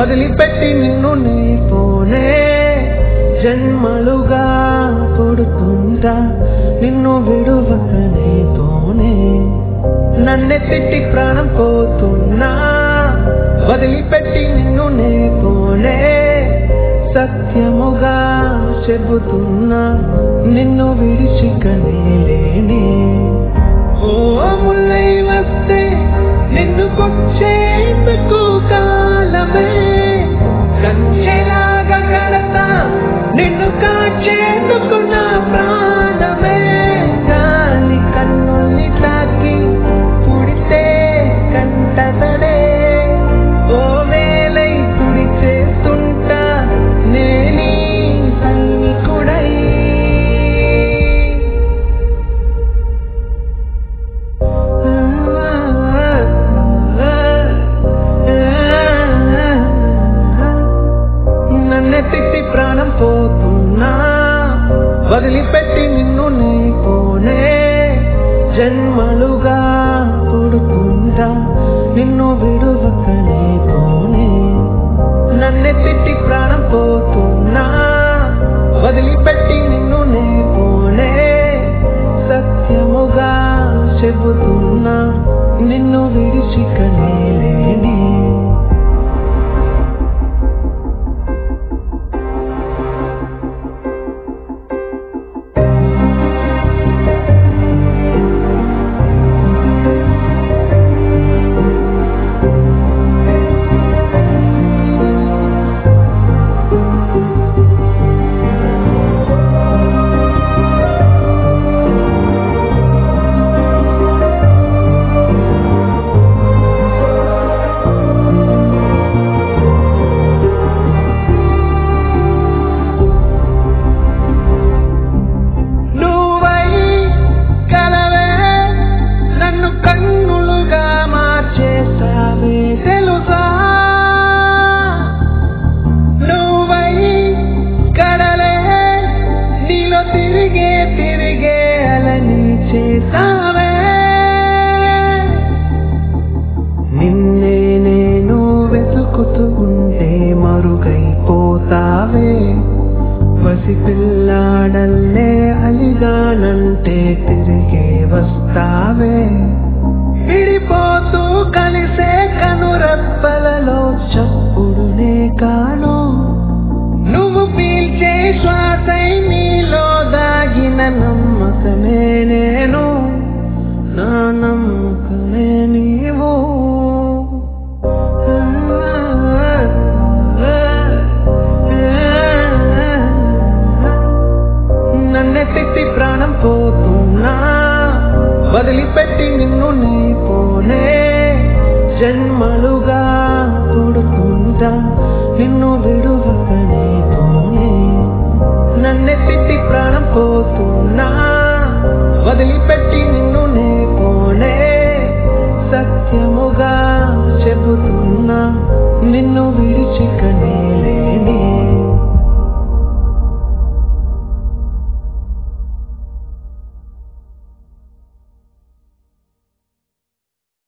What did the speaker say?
వదిలిపెట్టి నిన్ను నీ పోనే జన్మలుగా పుడుతుంటా నిన్ను విడువక నీతోనే నన్నే తిట్టి ప్రాణం పోతున్నా వదిలిపెట్టి నిన్ను నే పోనే సత్యముగా చెబుతున్నా నిన్ను విడిచికనే లేనే ఓ ముల్లై వస్తే నిన్ను కొచ్చేందుకు కాలమే కంచెలాగా కడతా నిన్ను కాచేందుకు నా ప్రాణమే గాలి కన్నుల్ని తాకి పుడితే కంటతడే ఓ వేలై కుడి చేస్తుంటా నేనీ సైనికుడై నన్నే తిట్టి ప్రాణం పోతున్నా వదిలిపెట్టి నిన్ను నీ పోనే జన్మలుగా పుడుతుంటా నిన్ను విడువక నీతోనే నన్నే తిట్టి ప్రాణం పోతున్నా వదిలిపెట్టి నిన్ను నీ పోనే సత్యముగా చెబుతున్నా నిన్ను విడిచికనే లేనే నువ్వై కలవే నన్ను కన్నులుగా మార్చేసావే తెలుసా నువ్వై కడలే నీలో తిరిగే తిరిగే అలని చేసావే నిన్నే నేను వెతుకుతూ ఉంటే మరుగైపోతావే పసిపిల్లాడల్లే అలిగానంటే తిరిగే వస్తావే విడిపోతూ కలిసే కనురెప్పలలో చప్పుడునే కాను నువ్వు పీల్చే శ్వాసై నీలో దాగిన నమ్మకమే నేను నా నమ్మకమే నీవు నన్నే తిట్టి ప్రాణం పోతున్నా వదిలిపెట్టి నిన్ను నీ పోనే జన్మలుగా పుడుతుంటా నిన్ను విడువక నీతోనే నన్నే తిట్టి ప్రాణం పోతున్నా వదిలిపెట్టి నిన్ను నే పోనే సత్యముగా చెబుతున్నా నిన్ను విడిచికనే